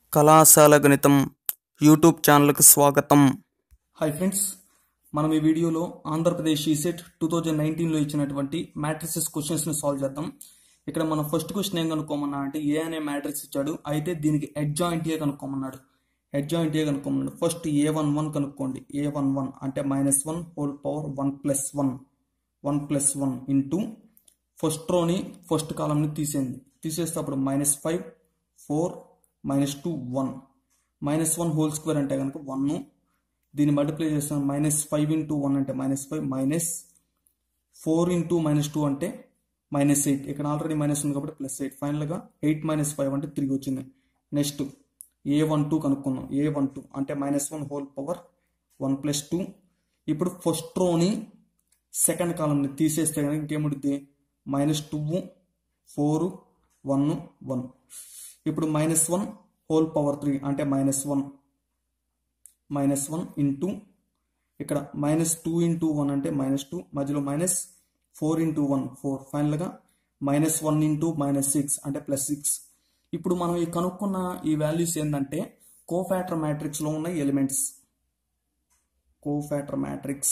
కళాశాల గణితం యూట్యూబ్ ఛానల్కి స్వాగతం హాయ్ ఫ్రెండ్స్ మనం ఈ వీడియోలో ఆంధ్రప్రదేశ్ ఈసెట్ టూ థౌజండ్ నైన్టీన్లో ఇచ్చినటువంటి మ్యాట్రిసెస్ క్వశ్చన్స్ని సాల్వ్ చేద్దాం ఇక్కడ మన ఫస్ట్ క్వశ్చన్ ఏం కనుక్కోమన్నా అంటే ఏ అనే మ్యాట్రిక్స్ ఇచ్చాడు అయితే దీనికి అడ్జాయింట్ ఏ కనుక్కోమన్నాడు అడ్జాయింట్ ఏ కనుక్కోమన్నాడు ఫస్ట్ ఏ వన్ వన్ కనుక్కోండి ఏ వన్ వన్ అంటే minus one whole power one plus one one plus one into first రోని ఫస్ట్ కాలంని తీసేయండి తీసేస్తే అప్పుడు minus five four minus two one minus one whole square అంటే కనుక వన్ దీన్ని మల్టిప్లై చేస్తాం మైనస్ ఫైవ్ ఇంటూ వన్ అంటే minus five minus four into minus two అంటే మైనస్ ఎయిట్ ఇక్కడ ఆల్రెడీ మైనస్ ఉంది కాబట్టి ప్లస్ ఎయిట్ ఫైనల్గా ఎయిట్ మైనస్ ఫైవ్ అంటే త్రీ వచ్చింది నెక్స్ట్ ఏ వన్ టూ కనుక్కున్నాం ఏ వన్ టూ అంటే minus one whole power one plus two ఇప్పుడు ఫస్ట్ రోని సెకండ్ కాలంని తీసేస్తే కనుక ఇంకేముంటుంది minus two four one one ఇప్పుడు minus one whole power three అంటే minus one minus one into ఇక్కడ మైనస్ టూ ఇంటూ వన్ అంటే మైనస్ టూ మధ్యలో minus four into one four ఫైనల్గా minus one into minus six అంటే plus six ఇప్పుడు మనం ఈ కనుక్కున్న ఈ వాల్యూస్ ఏంటంటే కోఫాటర్ మ్యాట్రిక్స్లో ఉన్న ఎలిమెంట్స్ కోఫాటర్ మ్యాట్రిక్స్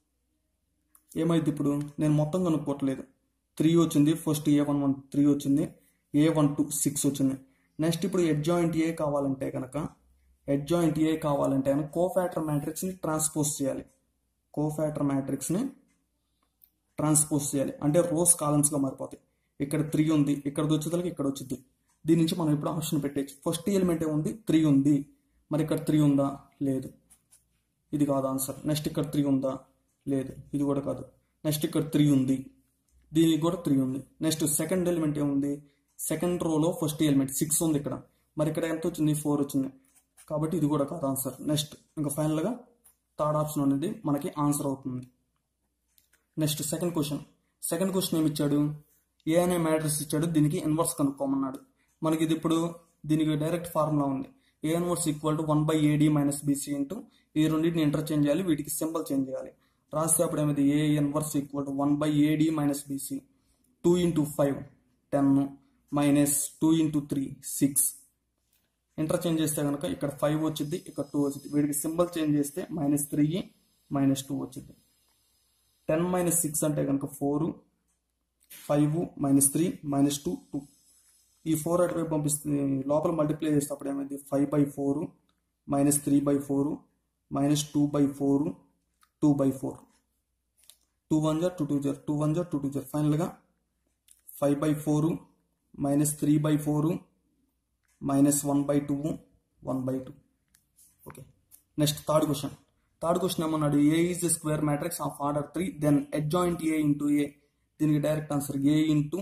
ఏమైంది ఇప్పుడు నేను మొత్తం కనుక్కోవట్లేదు త్రీ వచ్చింది first A one one three వచ్చింది ఏ వన్ టూ సిక్స్ వచ్చింది నెక్స్ట్ ఇప్పుడు ఎడ్జాయింట్ ఏ కావాలంటే కనుక ఎడ్జాయింట్ ఏ కావాలంటే కనుక కోఫాటర్ మ్యాట్రిక్స్ని ట్రాన్స్పోజ్ చేయాలి కోఫాటర్ మ్యాట్రిక్స్ని ట్రాన్స్పోజ్ చేయాలి అంటే రోస్ కాలమ్స్గా మారిపోతాయి ఇక్కడ త్రీ ఉంది ఇక్కడ వచ్చేదానికి ఇక్కడ వచ్చింది దీని నుంచి మనం ఇప్పుడు ఆప్షన్ పెట్టేయచ్చు ఫస్ట్ ఎలిమెంట్ ఏముంది త్రీ ఉంది మరి ఇక్కడ త్రీ ఉందా లేదు ఇది కాదు ఆన్సర్ నెక్స్ట్ ఇక్కడ త్రీ ఉందా లేదు ఇది కూడా కాదు నెక్స్ట్ ఇక్కడ త్రీ ఉంది దీనికి కూడా త్రీ ఉంది నెక్స్ట్ సెకండ్ ఎలిమెంట్ ఏముంది సెకండ్ రోలో ఫస్ట్ ఎలిమెంట్ సిక్స్ ఉంది ఇక్కడ మరి ఇక్కడ ఎంత వచ్చింది ఫోర్ వచ్చింది కాబట్టి ఇది కూడా కాదు ఆన్సర్ నెక్స్ట్ ఇంకా ఫైనల్గా థర్డ్ ఆప్షన్ అనేది మనకి ఆన్సర్ అవుతుంది next second question second question ఏమి ఇచ్చాడు ఏ అనే మ్యాట్రిక్స్ ఇచ్చాడు దీనికి ఇన్వర్స్ కనుక్కోమన్నాడు మనకి ఇది ఇప్పుడు దీనికి డైరెక్ట్ ఫార్ములా ఉంది A inverse equal to one by A D minus B C into ఈ రెండింటిని ఇంటర్చేంజ్ చేయాలి వీటికి సింబల్ చేంజ్ చేయాలి రాస్తే అప్పుడు ఏమైంది A inverse equal to one by A D minus B C two into five ten minus two into three six interchange చేస్తే కనుక ఇక్కడ ఫైవ్ వచ్చింది ఇక్కడ టూ వచ్చింది వీడికి సింబల్ చేంజ్ చేస్తే మైనస్ త్రీ మైనస్ టూ వచ్చింది టెన్ మైనస్ సిక్స్ అంటే కనుక four five minus three minus two two ఈ ఫోర్ అటువైపు పంపిస్తుంది లోపల మల్టిప్లై చేసేటప్పుడు ఏమైంది five by four minus three by four minus two by four two by four two one జర్ టూ టూ జర్ టూ వన్ జర్ టూ టూ జర్ ఫైనల్గా five by four minus three by four minus one by two one by two okay next third question third question ఏమన్నాడు A is the square matrix of order three then adjoint A into A దీనికి direct answer A into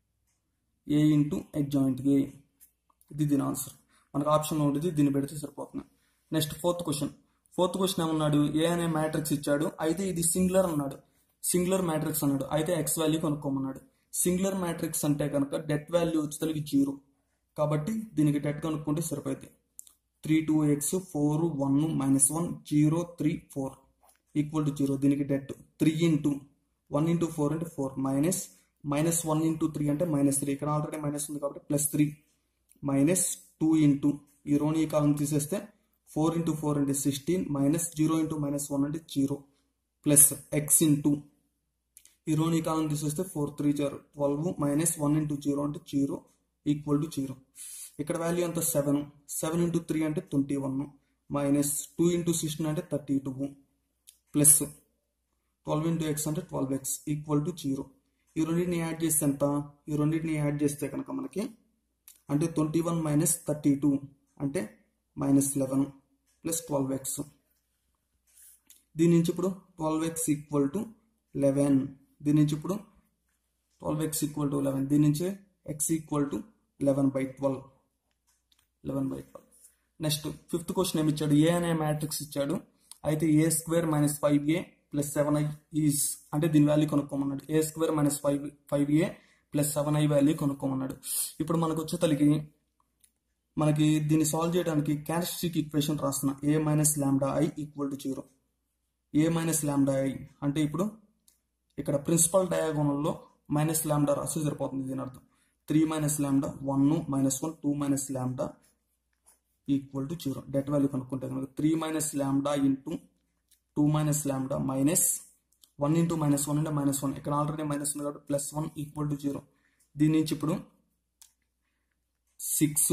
A into adjoint A ఇది దీని answer మనకు option ఉంటుంది దీన్ని పెడితే సరిపోతుంది next fourth question fourth question ఏమన్నాడు ఏ అనే మ్యాట్రిక్స్ ఇచ్చాడు అయితే ఇది సింగులర్ అన్నాడు సింగులర్ మ్యాట్రిక్స్ అన్నాడు అయితే ఎక్స్ వాల్యూ కనుక్కోమన్నాడు సింగులర్ మ్యాట్రిక్స్ అంటే కనుక డెట్ వాల్యూ వచ్చేసరికి జీరో కాబట్టి దీనికి డెట్ కనుక్కుంటే సరిపోయింది three two X four one minus one zero three four equal to zero దీనికి det three into one into four అంటే four minus minus one into three అంటే మైనస్ త్రీ ఇక్కడ already minus ఉంది కాబట్టి plus three minus two into ఈ రోని ఈ column తీసేస్తే ఫోర్ ఇంటూ ఫోర్ అంటే sixteen minus zero into minus one అంటే జీరో ప్లస్ ఎక్స్ ఇంటూ ఈ రోని కాలం తీసేస్తే four three zero twelve minus one into zero అంటే జీరో ఈక్వల్ టు జీరో ఇక్కడ వాల్యూ అంతా సెవెన్ సెవెన్ ఇంటూ త్రీ అంటే twenty one minus two into sixteen అంటే thirty two plus twelve into X అంటే twelve X equal to zero ఈ రెండింటిని add చేస్తే ఎంత ఈ రెండింటిని యాడ్ చేస్తే కనుక మనకి అంటే twenty one minus thirty two అంటే minus eleven plus twelve X దీని నుంచి ఇప్పుడు twelve X equal to eleven దీని నుంచి ఇప్పుడు twelve X equal to eleven దీని నుంచి X equal to eleven by twelve eleven by twelve next fifth question ఏమి ఇచ్చాడు ఏ అనే మ్యాట్రిక్స్ ఇచ్చాడు అయితే A square minus five A plus seven I is అంటే దీని వాల్యూ కొనుక్కోమన్నాడు A square minus five five A plus seven I value కొనుక్కోమన్నాడు ఇప్పుడు మనకు వచ్చే తలికి మనకి దీన్ని సాల్వ్ చేయడానికి క్యారెక్టరిస్టిక్ ఈక్వేషన్ రాస్తున్నా A minus lambda I equal to zero A minus lambda I అంటే ఇప్పుడు ఇక్కడ ప్రిన్సిపల్ డయాగోనల్లో మైనస్ ల్యాండా రాస్తే సరిపోతుంది దీని అర్థం three minus lambda one minus one two minus lambda equal to zero det value కనుక్కుంటే కనుక three minus lambda into two minus lambda minus one into minus one అంటే మైనస్ వన్ ఇక్కడ already minus ఉంది కాబట్టి plus one equal to zero దీని నుంచి ఇప్పుడు six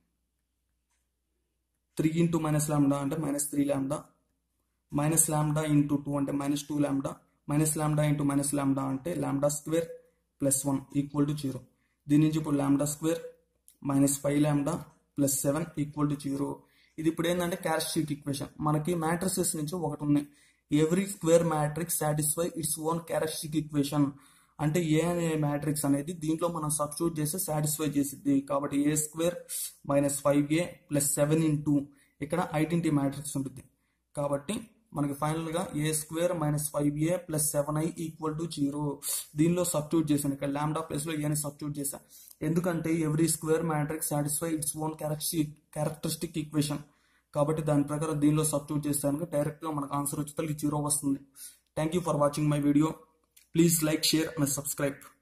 three into minus lambda అంటే minus three lambda minus lambda into two అంటే minus two lambda minus lambda into minus lambda అంటే lambda square plus one equal to zero దీని నుంచి ఇప్పుడు lambda square minus five lambda plus seven equal to zero ఇది ఇప్పుడు ఏంటంటే characteristic equation మనకి matrices నుంచి ఒకటి ఉన్నాయి every square matrix satisfy its own characteristic equation అంటే ఏ అనే మ్యాట్రిక్స్ అనేది దీంట్లో మనం సబ్స్టిట్యూట్ చేసి సాటిస్ఫై చేసిద్ది కాబట్టి A square minus five A plus seven into ఇక్కడ ఐడెంటిటీ మ్యాట్రిక్స్ ఉంటుంది కాబట్టి మనకి ఫైనల్ గా A square minus five A plus seven I equal to zero దీనిలో సబ్స్టిట్యూట్ చేశాను ఇక్కడ ల్యాండా ప్లస్ లో ఏని సబ్స్టిట్యూట్ చేశాను ఎందుకంటే every square matrix satisfy its own characteristic characteristic equation కాబట్టి దాని ప్రకారం దీనిలో సబ్స్టిట్యూట్ చేస్తాను డైరెక్ట్ గా మనకు ఆన్సర్ వచ్చి జీరో వస్తుంది thank you for watching my video please like share and subscribe